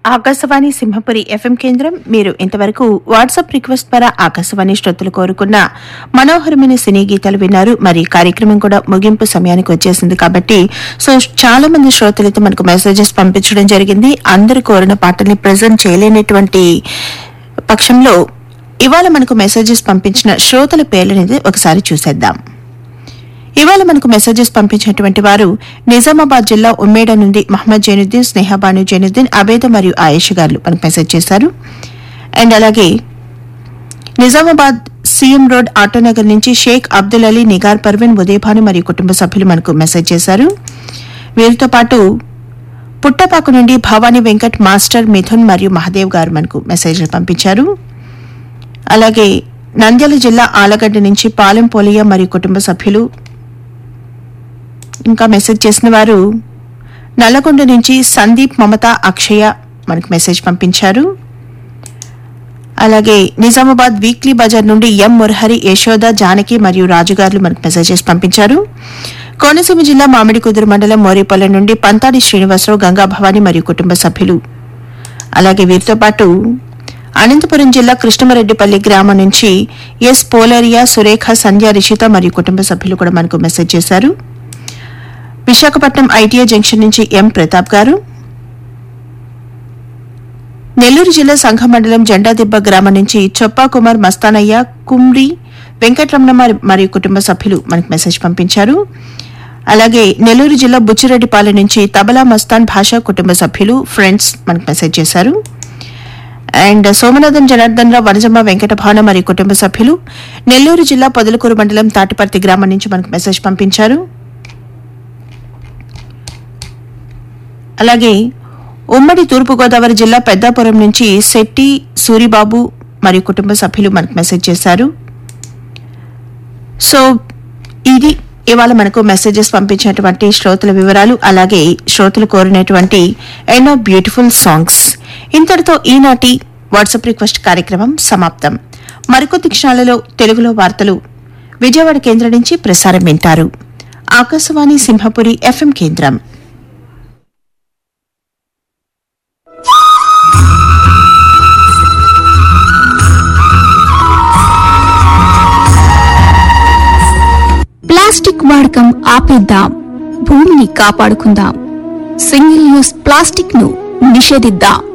Akashvani Simhapuri FM కేంద్రం మీరు ఇంతవరకు వాట్సాప్ రిక్వెస్ట్ ద్వారా ఆకాశవాణి శ్రోతలు కోరుకున్న మనోహరమైన సినీ గీతాలు విన్నారు మరి కార్యక్రమం కూడా ముగింపు సమయానికి వచ్చేసింది కాబట్టి సో చాలా మంది శ్రోతలైతే మనకు మెసేజెస్ పంపించడం జరిగింది అందరు కోరిన పాటల్ని ప్రజెంట్ చేయలేనటువంటి పక్షంలో ఇవాళ మనకు మెసేజెస్ పంపించిన శ్రోతల పేర్లనేది ఒకసారి చూసేద్దాం ఇవాళ మనకు మెసేజెస్ పంపించినటువంటి వారు నిజామాబాద్ జిల్లా ఉమ్మేడ నుండి మహమ్మద్ జైనుద్దీన్ స్నేహబాను జైనుద్దీన్ అబేద మరియు ఆయేష్ గారు మనకు మెసేజ్ చేశారు అండ్ అలాగే నిజామాబాద్ సీఎం రోడ్ ఆటోనగర్ నుంచి షేక్ అబ్దుల్ అలీ నిగార్ పర్వీన్ ఉదయభాను మరియు కుటుంబ సభ్యులు మనకు మెసేజ్ చేశారు వీరితో పాటు పుట్టపాకు నుండి భవానీ వెంకట్ మాస్టర్ మిథున్ మరియు మహదేవ్ గారు మనకు మెసేజ్లు పంపించారు అలాగే నంద్యాల జిల్లా ఆలగడ్డ నుంచి పాలెం పోలియ మరియు కుటుంబ సభ్యులు ఇంకా మెసేజ్ చేసిన వారు నల్లగొండ నుంచి సందీప్ మమత అక్షయ మనకు మెసేజ్ పంపించారు అలాగే నిజామాబాద్ వీక్లీ బజార్ నుండి ఎం మురహరి యశోద జానకి మరియు రాజుగారులు మనకు మెసేజెస్ పంపించారు కోనసీమ జిల్లా మామిడికుదురు మండలం మోరిపల్లె నుండి పంతాడి శ్రీనివాసరావు గంగా భవాని మరియు కుటుంబ సభ్యులు అలాగే వీరితో పాటు అనంతపురం జిల్లా కృష్ణమరెడ్డిపల్లి గ్రామం నుంచి ఎస్ పోలేరియా సురేఖ సంధ్య రిషిత మరియు కుటుంబ సభ్యులు కూడా మనకు మెసేజ్ చేశారు విశాఖపట్నం ఐటీఐ జంక్షన్ నుంచి ఎం ప్రతాప్ గారు నెల్లూరు జిల్లా సంఘ మండలం జెండాదిబ్బ గ్రామం నుంచి చొప్పా కుమార్ మస్తానయ్య కుమ్రి వెంకటరమణ మరి- మరియు కుటుంబ సభ్యులు మనకు మెసేజ్ పంపించారు అలాగే నెల్లూరు జిల్లా బుచ్చిరెడ్డిపాలెం నుంచి తబలా మస్తాన్ భాషా కుటుంబ సభ్యులు ఫ్రెండ్స్ మనకు మెసేజ్ చేశారు అండ్ సోమనాథం జనార్దన్ రావు వనజమ్మ వెంకటభావన మరియు కుటుంబ సభ్యులు నెల్లూరు జిల్లా పొదలకూరు మండలం తాటిపర్తి గ్రామం నుంచి మనకు మెసేజ్ పంపించారు అలాగే ఉమ్మడి తూర్పుగోదావరి జిల్లా పెద్దాపురం నుంచి శెట్టి సూరిబాబు మరియు కుటుంబ సభ్యులు మనకు మెసేజ్ చేశారు సో ఇది ఇవాళ మనకు మెసేజెస్ పంపించినటువంటి శ్రోతల వివరాలు అలాగే శ్రోతలు కోరినటువంటి ఎన్నో బ్యూటిఫుల్ సాంగ్స్ ఇంతటితో ఈనాటి వాట్సాప్ రిక్వెస్ట్ కార్యక్రమం సమాప్తం మరికొద్ది క్షణాలలో తెలుగులో వార్తలు విజయవాడ కేంద్రం నుంచి ప్రసారం వింటారు ఆకాశవాణి సింహపురి ఎఫ్ఎం కేంద్రం ప్లాస్టిక్ వాడకం ఆపేద్దాం భూమిని కాపాడుకుందాం సింగిల్ యూస్ ప్లాస్టిక్ ను నిషేధిద్దాం